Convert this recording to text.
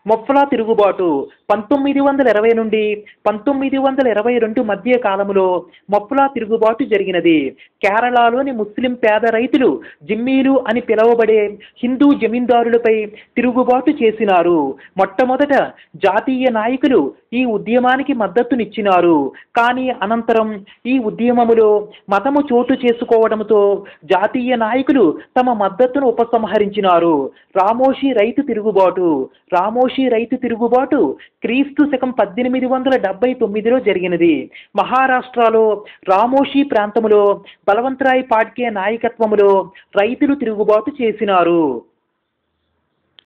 మొఫ్లా తిరుగుబాటు పంతొమ్మిది వందల ఇరవై నుండి పంతొమ్మిది వందల ఇరవై రెండు మధ్య కాలంలో మొఫ్లా తిరుగుబాటు జరిగినది కేరళలోని ముస్లిం పేద రైతులు జిమ్మీలు అని పిలువబడే హిందూ జమీందారులపై తిరుగుబాటు చేసినారు మొట్టమొదట జాతీయ నాయకులు ఈ ఉద్యమానికి మద్దతునిచ్చినారు కానీ అనంతరం ఈ ఉద్యమములో మతము చోటు చేసుకోవడంతో జాతీయ నాయకులు తమ మద్దతును ఉపసంహరించినారు రామోషి రైతు తిరుగుబాటు రామోషి రైతు తిరుగుబాటు క్రీస్తు శకం పద్దెనిమిది వందల డెబ్బై తొమ్మిదిలో జరిగినది మహారాష్ట్రలో రామోషి ప్రాంతములో బలవంతరాయ్ పాడ్కే నాయకత్వములో రైతులు తిరుగుబాటు చేసినారు